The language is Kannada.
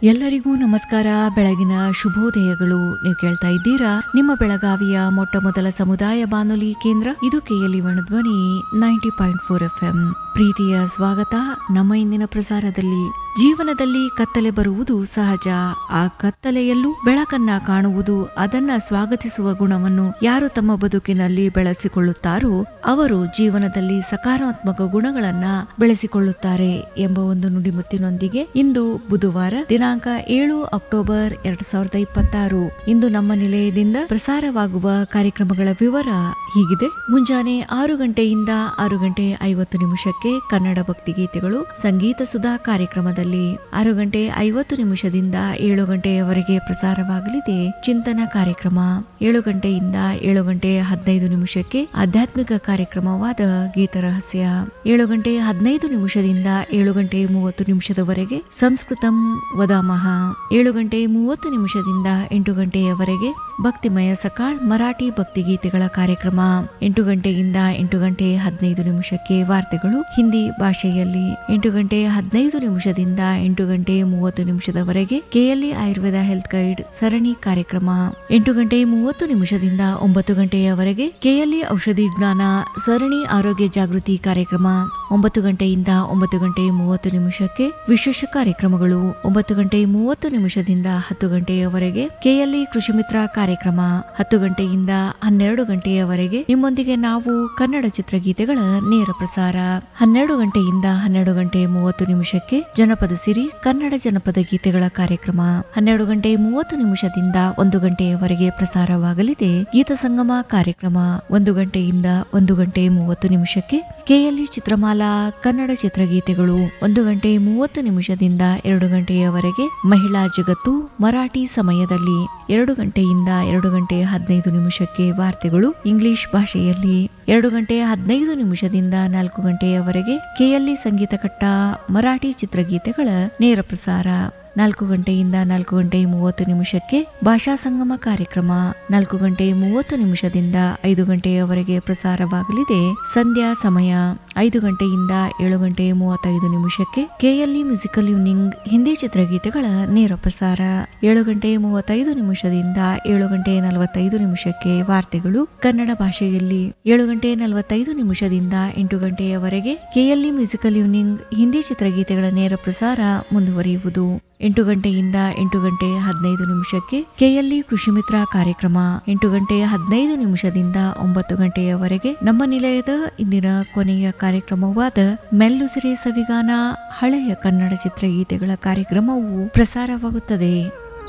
ಎಲ್ಲರಿಗೂ ನಮಸ್ಕಾರ ಬೆಳಗಿನ ಶುಭೋದಯಗಳು ನೀವು ಕೇಳ್ತಾ ಇದ್ದೀರಾ ನಿಮ್ಮ ಬೆಳಗಾವಿಯ ಮೊಟ್ಟ ಮೊದಲ ಸಮುದಾಯ ಬಾನುಲಿ ಕೇಂದ್ರ ಇದು KLE Dhwani ninety point four F M ಪ್ರೀತಿಯ ಸ್ವಾಗತ ನಮ್ಮ ಇಂದಿನ ಪ್ರಸಾರದಲ್ಲಿ ಜೀವನದಲ್ಲಿ ಕತ್ತಲೆ ಬರುವುದು ಸಹಜ ಆ ಕತ್ತಲೆಯಲ್ಲೂ ಬೆಳಕನ್ನ ಕಾಣುವುದು ಅದನ್ನ ಸ್ವಾಗತಿಸುವ ಗುಣವನ್ನು ಯಾರು ತಮ್ಮ ಬದುಕಿನಲ್ಲಿ ಬೆಳೆಸಿಕೊಳ್ಳುತ್ತಾರೋ ಅವರು ಜೀವನದಲ್ಲಿ ಸಕಾರಾತ್ಮಕ ಗುಣಗಳನ್ನ ಬೆಳೆಸಿಕೊಳ್ಳುತ್ತಾರೆ ಎಂಬ ಒಂದು ನುಡಿಮುತ್ತಿನೊಂದಿಗೆ ಇಂದು ಬುಧವಾರ ದಿನಾಂಕ ಏಳು ಅಕ್ಟೋಬರ್ ಎರಡ್ ಸಾವಿರದ ಇಪ್ಪತ್ತಾರು ಇಂದು ನಮ್ಮ ನಿಲಯದಿಂದ ಪ್ರಸಾರವಾಗುವ ಕಾರ್ಯಕ್ರಮಗಳ ವಿವರ ಹೀಗಿದೆ ಮುಂಜಾನೆ ಆರು ಗಂಟೆಯಿಂದ ಆರು ಗಂಟೆ ಐವತ್ತು ನಿಮಿಷಕ್ಕೆ ಕನ್ನಡ ಭಕ್ತಿಗೀತೆಗಳು ಸಂಗೀತ ಸುಧಾ ಕಾರ್ಯಕ್ರಮದಲ್ಲಿ ಆರು ಗಂಟೆ ಐವತ್ತು ನಿಮಿಷದಿಂದ ಏಳು ಗಂಟೆಯವರೆಗೆ ಪ್ರಸಾರವಾಗಲಿದೆ ಚಿಂತನ ಕಾರ್ಯಕ್ರಮ ಏಳು ಗಂಟೆಯಿಂದ ಏಳು ಗಂಟೆ ಹದಿನೈದು ನಿಮಿಷಕ್ಕೆ ಆಧ್ಯಾತ್ಮಿಕ ಕಾರ್ಯಕ್ರಮವಾದ ಗೀತರಹಸ್ಯ ಏಳು ಗಂಟೆ ಹದಿನೈದು ನಿಮಿಷದಿಂದ ಏಳು ಗಂಟೆ ಮೂವತ್ತು ನಿಮಿಷದವರೆಗೆ ಸಂಸ್ಕೃತಂ ವದಾಮಹ ಏಳು ಗಂಟೆ ಮೂವತ್ತು ನಿಮಿಷದಿಂದ ಎಂಟು ಗಂಟೆಯವರೆಗೆ ಭಕ್ತಿಮಯ ಸಕಾಳ್ ಮರಾಠಿ ಭಕ್ತಿಗೀತೆಗಳ ಕಾರ್ಯಕ್ರಮ ಎಂಟು ಗಂಟೆಯಿಂದ ಎಂಟು ಗಂಟೆ ಹದಿನೈದು ನಿಮಿಷಕ್ಕೆ ವಾರ್ತೆಗಳು ಹಿಂದಿ ಭಾಷೆಯಲ್ಲಿ ಎಂಟು ಗಂಟೆ ಹದಿನೈದು ನಿಮಿಷದಿಂದ ಎಂಟು ಗಂಟೆ ಮೂವತ್ತು ನಿಮಿಷದವರೆಗೆ ಕೆಎಲ್ಇ ಆಯುರ್ವೇದ ಹೆಲ್ತ್ ಗೈಡ್ ಸರಣಿ ಕಾರ್ಯಕ್ರಮ ಎಂಟು ಗಂಟೆ ಮೂವತ್ತು ನಿಮಿಷದಿಂದ ಒಂಬತ್ತು ಗಂಟೆಯವರೆಗೆ ಕೆಎಲ್ಇ ಔಷಧಿ ಜ್ಞಾನ ಸರಣಿ ಆರೋಗ್ಯ ಜಾಗೃತಿ ಕಾರ್ಯಕ್ರಮ ಒಂಬತ್ತು ಗಂಟೆಯಿಂದ ಒಂಬತ್ತು ಗಂಟೆ ಮೂವತ್ತು ನಿಮಿಷಕ್ಕೆ ವಿಶೇಷ ಕಾರ್ಯಕ್ರಮಗಳು ಒಂಬತ್ತು ಗಂಟೆ ಮೂವತ್ತು ನಿಮಿಷದಿಂದ ಹತ್ತು ಗಂಟೆಯವರೆಗೆ ಕೆಎಲ್ಇ ಕೃಷಿ ಮಿತ್ರ ಕಾರ್ಯಕ್ರಮ ಹತ್ತು ಗಂಟೆಯಿಂದ ಹನ್ನೆರಡು ಗಂಟೆಯವರೆಗೆ ನಿಮ್ಮೊಂದಿಗೆ ನಾವು ಕನ್ನಡ ಚಿತ್ರಗೀತೆಗಳ ನೇರ ಪ್ರಸಾರ ಹನ್ನೆರಡು ಗಂಟೆಯಿಂದ ಹನ್ನೆರಡು ಗಂಟೆ ಮೂವತ್ತು ನಿಮಿಷಕ್ಕೆ ಜನಪದ ಸಿರಿ ಕನ್ನಡ ಜನಪದ ಗೀತೆಗಳ ಕಾರ್ಯಕ್ರಮ ಹನ್ನೆರಡು ಗಂಟೆ ಮೂವತ್ತು ನಿಮಿಷದಿಂದ ಒಂದು ಗಂಟೆಯವರೆಗೆ ಪ್ರಸಾರವಾಗಲಿದೆ ಗೀತ ಸಂಗಮ ಕಾರ್ಯಕ್ರಮ ಒಂದು ಗಂಟೆಯಿಂದ ಒಂದು ಗಂಟೆ ಮೂವತ್ತು ನಿಮಿಷಕ್ಕೆ ಕೆಎಲ್ಇ ಚಿತ್ರಮಾಲಾ ಕನ್ನಡ ಚಿತ್ರಗೀತೆಗಳು ಒಂದು ಗಂಟೆ ಮೂವತ್ತು ನಿಮಿಷದಿಂದ ಎರಡು ಗಂಟೆಯವರೆಗೆ ಮಹಿಳಾ ಜಗತ್ತು ಮರಾಠಿ ಸಮಯದಲ್ಲಿ ಎರಡು ಗಂಟೆಯಿಂದ ಎರಡು ಗಂಟೆ ಹದಿನೈದು ನಿಮಿಷಕ್ಕೆ ವಾರ್ತೆಗಳು ಇಂಗ್ಲಿಷ್ ಭಾಷೆಯಲ್ಲಿ ಎರಡು ಗಂಟೆ ಹದಿನೈದು ನಿಮಿಷದಿಂದ ನಾಲ್ಕು ಗಂಟೆಯವರೆಗೆ ಕೆಎಲ್ಇ ಸಂಗೀತ ಕಟ್ಟ ಮರಾಠಿ ಚಿತ್ರಗೀತೆಗಳ ನೇರ ಪ್ರಸಾರ ನಾಲ್ಕು ಗಂಟೆಯಿಂದ ನಾಲ್ಕು ಗಂಟೆ ಮೂವತ್ತು ನಿಮಿಷಕ್ಕೆ ಭಾಷಾ ಸಂಗಮ ಕಾರ್ಯಕ್ರಮ ನಾಲ್ಕು ಗಂಟೆ ಮೂವತ್ತು ನಿಮಿಷದಿಂದ ಐದು ಗಂಟೆಯವರೆಗೆ ಪ್ರಸಾರವಾಗಲಿದೆ ಸಂಧ್ಯಾ ಸಮಯ ಐದು ಗಂಟೆಯಿಂದ ಏಳು ಗಂಟೆ ಮೂವತ್ತೈದು ನಿಮಿಷಕ್ಕೆ ಕೆಎಲ್ಇ ಮ್ಯೂಸಿಕಲ್ ಯೂನಿಂಗ್ ಹಿಂದಿ ಚಿತ್ರಗೀತೆಗಳ ನೇರ ಪ್ರಸಾರ ಏಳು ಗಂಟೆ ಮೂವತ್ತೈದು ನಿಮಿಷದಿಂದ ಏಳು ಗಂಟೆ ನಲವತ್ತೈದು ನಿಮಿಷಕ್ಕೆ ವಾರ್ತೆಗಳು ಕನ್ನಡ ಭಾಷೆಯಲ್ಲಿ ಏಳು ಗಂಟೆ ನಲವತ್ತೈದು ನಿಮಿಷದಿಂದ ಎಂಟು ಗಂಟೆಯವರೆಗೆ ಕೆಎಲ್ಇ ಮ್ಯೂಸಿಕಲ್ ಯೂನಿಂಗ್ ಹಿಂದಿ ಚಿತ್ರಗೀತೆಗಳ ನೇರ ಪ್ರಸಾರ ಮುಂದುವರಿಯುವುದು ಎಂಟು ಗಂಟೆಯಿಂದ ಎಂಟು ಗಂಟೆ ಹದಿನೈದು ನಿಮಿಷಕ್ಕೆ ಕೆಎಲ್ಇ ಕೃಷಿ ಮಿತ್ರ ಕಾರ್ಯಕ್ರಮ ಎಂಟು ಗಂಟೆ ಹದಿನೈದು ನಿಮಿಷದಿಂದ ಒಂಬತ್ತು ಗಂಟೆಯವರೆಗೆ ನಮ್ಮ ನಿಲಯದ ಇಂದಿನ ಕೊನೆಯ ಕಾರ್ಯಕ್ರಮವಾದ ಮೆಲ್ಲುಸಿರೆ ಸವಿಗಾನ ಹಳೆಯ ಕನ್ನಡ ಚಿತ್ರಗೀತೆಗಳ ಕಾರ್ಯಕ್ರಮವು ಪ್ರಸಾರವಾಗುತ್ತದೆ